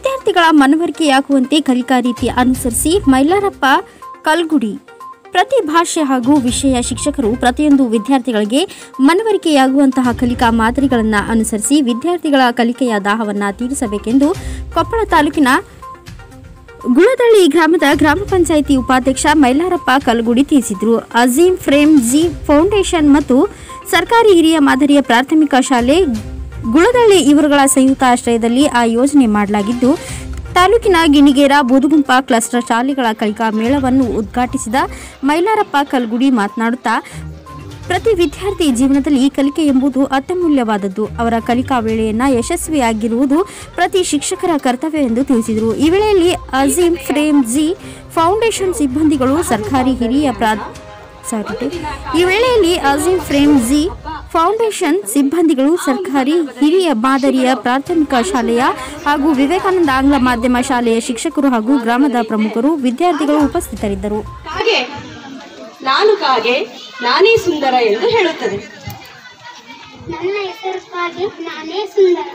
ವಿದ್ಯಾರ್ಥಿಗಳ ಮನವರಿಕೆಯಾಗುವಂತೆ ಕಲಿಕಾ ರೀತಿ ಅನುಸರಿಸಿ ಮೈಲಾರಪ್ಪ ಕಲ್ಗುಡಿ ಪ್ರತಿ ಭಾಷೆ ಹಾಗೂ ವಿಷಯ ಶಿಕ್ಷಕರು ಪ್ರತಿಯೊಂದು ವಿದ್ಯಾರ್ಥಿಗಳಿಗೆ ಮನವರಿಕೆಯಾಗುವಂತಹ ಕಲಿಕಾ ಮಾದರಿಗಳನ್ನು ಅನುಸರಿಸಿ ವಿದ್ಯಾರ್ಥಿಗಳ ಕಲಿಕೆಯ ದಾಹವನ್ನು ತೀರಿಸಬೇಕೆಂದು ಕೊಪ್ಪಳ ತಾಲೂಕಿನ ಗುಳದಳ್ಳಿ ಗ್ರಾಮದ ಗ್ರಾಮ ಪಂಚಾಯಿತಿ ಉಪಾಧ್ಯಕ್ಷ ಮೈಲಾರಪ್ಪ ಕಲ್ಗುಡಿ ತಿಳಿಸಿದರು ಅಜೀಂ ಫ್ರೇಮ್ ಜಿ ಫೌಂಡೇಶನ್ ಮತ್ತು ಸರ್ಕಾರಿ ಹಿರಿಯ ಮಾದರಿಯ ಪ್ರಾಥಮಿಕ ಶಾಲೆ ಗುಳದಳ್ಳಿ ಇವರುಗಳ ಸಂಯುಕ್ತ ಆಶ್ರಯದಲ್ಲಿ ಆ ಯೋಜನೆ ಮಾಡಲಾಗಿದ್ದು ತಾಲೂಕಿನ ಗಿಣಿಗೇರ ಬೂದುಗುಂಪ ಕ್ಲಸ್ಟರ್ ಶಾಲೆಗಳ ಕಲಿಕಾ ಮೇಳವನ್ನು ಉದ್ಘಾಟಿಸಿದ ಮೈಲಾರಪ್ಪ ಕಲ್ಗುಡಿ ಮಾತನಾಡುತ್ತಾ ಪ್ರತಿ ವಿದ್ಯಾರ್ಥಿ ಜೀವನದಲ್ಲಿ ಕಲಿಕೆ ಎಂಬುದು ಅತ್ಯಮೂಲ್ಯವಾದದ್ದು ಅವರ ಕಲಿಕಾ ವೇಳೆಯನ್ನು ಯಶಸ್ವಿಯಾಗಿರುವುದು ಪ್ರತಿ ಶಿಕ್ಷಕರ ಕರ್ತವ್ಯ ಎಂದು ತಿಳಿಸಿದರು ಈ ವೇಳೆಯಲ್ಲಿ ಅಜೀಂ ಫ್ರೇಮ್ ಜಿ ಫೌಂಡೇಶನ್ ಸಿಬ್ಬಂದಿಗಳು ಸರ್ಕಾರಿ ಹಿರಿಯ ಪ್ರಾ ಸಾರಿ ಈ ವೇಳೆಯಲ್ಲಿ ಅಜೀಂ ಫ್ರೇಮ್ ಜಿ ಫೌಂಡೇಶನ್ ಸಿಬ್ಬಂದಿಗಳು ಸರ್ಕಾರಿ ಹಿರಿಯ ಮಾದರಿಯ ಪ್ರಾಥಮಿಕ ಶಾಲೆಯ ಹಾಗೂ ವಿವೇಕಾನಂದ ಆಂಗ್ಲ ಮಾಧ್ಯಮ ಶಾಲೆಯ ಶಿಕ್ಷಕರು ಹಾಗೂ ಗ್ರಾಮದ ಪ್ರಮುಖರು ವಿದ್ಯಾರ್ಥಿಗಳು ಉಪಸ್ಥಿತರಿದ್ದರು ಕಾಗೆ ನಾನು ಕಾಗೆ ನಾನೇ ಸುಂದರ ಎಂದು ಹೇಳುತ್ತದೆ ನನ್ನ ಹೆಸರು ಕಾಗೆ ನಾನೇ ಸುಂದರ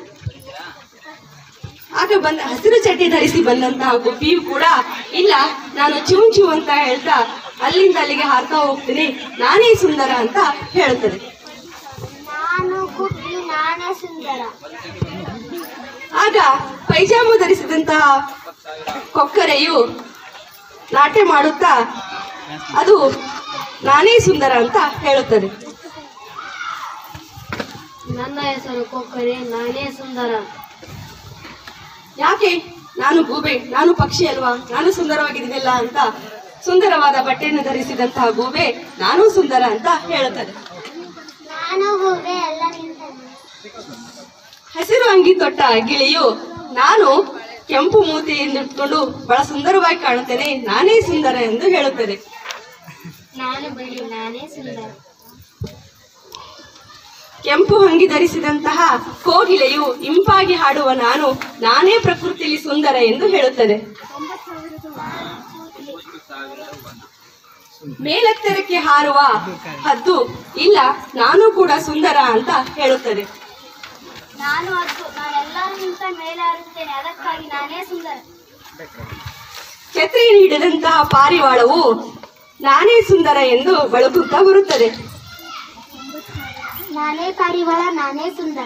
ಆಗ ಬಂದ ಹಸಿರು ಚಡ್ಡಿ ಧರಿಸಿ ಬಂದಂತಹ ಗುಬ್ಬಿಯು ಕೂಡ ಇಲ್ಲ ನಾನು ಚೂನ್ ಚೂ ಅಂತ ಹೇಳ್ತಾ ಅಲ್ಲಿಂದ ಅಲ್ಲಿಗೆ ಹಾರ್ತಾ ಹೋಗ್ತೀನಿ ನಾನೇ ಸುಂದರ ಅಂತ ಹೇಳುತ್ತದೆ ನಾನು ಗುಬ್ಬಿ ನಾನೇ ಸುಂದರ ಆಗ ಪೈಜಾಮ ಧರಿಸಿದಂತಹ ಕೊಕ್ಕರೆಯು ನಾಟ್ಯ ಮಾಡುತ್ತಾ ಅದು ನಾನೇ ಸುಂದರ ಅಂತ ಹೇಳುತ್ತದೆ ನನ್ನ ಹೆಸರು ಕೊಕ್ಕರೆ ನಾನೇ ಸುಂದರ ಯಾಕೆ ನಾನು ಗೂಬೆ ನಾನು ಪಕ್ಷಿ ಅಲ್ವಾ ನಾನು ಸುಂದರವಾಗಿದ್ದೀನಲ್ಲ ಅಂತ ಸುಂದರವಾದ ಬಟ್ಟೆಯನ್ನು ಧರಿಸಿದಂತಹ ಗೂಬೆ ನಾನು ಸುಂದರ ಅಂತ ಹೇಳುತ್ತದೆ ನಾನು ಗೂಬೆ ಎಲ್ಲ ನಿಂತನು ಹಸಿರು ಅಂಗಿ ತೊಟ್ಟ ಗಿಳಿಯು ನಾನು ಕೆಂಪು ಮೂತಿಯಿಂದಿಟ್ಕೊಂಡು ಬಹಳ ಸುಂದರವಾಗಿ ಕಾಣುತ್ತೇನೆ ನಾನೇ ಸುಂದರ ಎಂದು ಹೇಳುತ್ತದೆ ನಾನು ಬಿಳಿ ನಾನೇ ಸುಂದರ ಕೆಂಪು ಅಂಗಿ ಧರಿಸಿದಂತಹ ಕೋಗಿಲೆಯು ಇಂಪಾಗಿ ಹಾಡುವ ನಾನು ನಾನೇ ಪ್ರಕೃತಿಯಲ್ಲಿ ಸುಂದರ ಎಂದು ಹೇಳುತ್ತದೆ ಮೇಲೆತ್ತರಕ್ಕೆ ಹಾರುವ ಹದ್ದು ಇಲ್ಲ ನಾನು ಕೂಡ ಸುಂದರ ಅಂತ ಹೇಳುತ್ತದೆ ನಾನು ಅದು ನಾನೆಲ್ಲರಿಗಿಂತ ಮೇಲೆ ಹಾರುತ್ತೇನೆ ಅದಕ್ಕಾಗಿ ನಾನೇ ಸುಂದರ ಛತ್ರಿ ಹಿಡಿದಂತಹ ಪಾರಿವಾಳವು ನಾನೇ ಸುಂದರ ಎಂದು ಬಳಕುತ್ತಾ ಬರುತ್ತದೆ ನಾನೇ ಪಾರಿವಾಳ ನಾನೇ ಸುಂದರ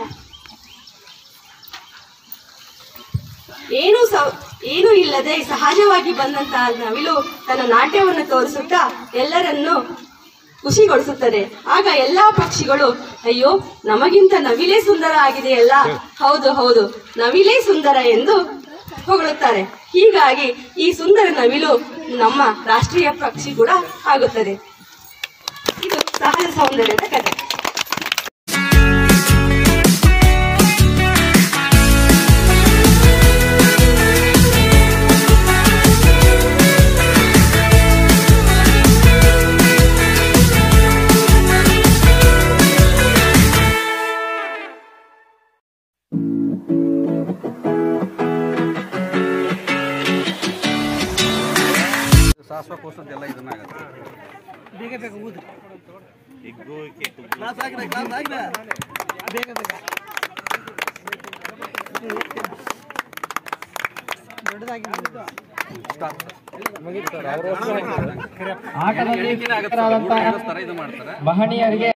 ಏನು ಸ ಏನು ಇಲ್ಲದೆ ಸಹಜವಾಗಿ ಬಂದಂತಹ ನವಿಲು ತನ್ನ ನಾಟ್ಯವನ್ನು ತೋರಿಸುತ್ತಾ ಎಲ್ಲರನ್ನು ಖುಷಿಗೊಳಿಸುತ್ತದೆ ಆಗ ಎಲ್ಲಾ ಪಕ್ಷಿಗಳು ಅಯ್ಯೋ ನಮಗಿಂತ ನವಿಲೇ ಸುಂದರ ಆಗಿದೆಯಲ್ಲ ಹೌದು ಹೌದು ನವಿಲೇ ಸುಂದರ ಎಂದು ಹೊಗಳುತ್ತಾರೆ ಹೀಗಾಗಿ ಈ ಸುಂದರ ನವಿಲು ನಮ್ಮ ರಾಷ್ಟ್ರೀಯ ಪಕ್ಷಿ ಕೂಡ ಆಗುತ್ತದೆ ಇದು ಸಹಜ ಸೌಂದರ್ಯದ ಕಥೆ ಶ್ವಾಸಕೋಶದ್ದೆಲ್ಲ ಇದನ್ನ ಆಗತ್ತೆ ಆಟದಲ್ಲಿ ಇದು ಮಾಡ್ತಾರೆ ಮಹನೀಯರಿಗೆ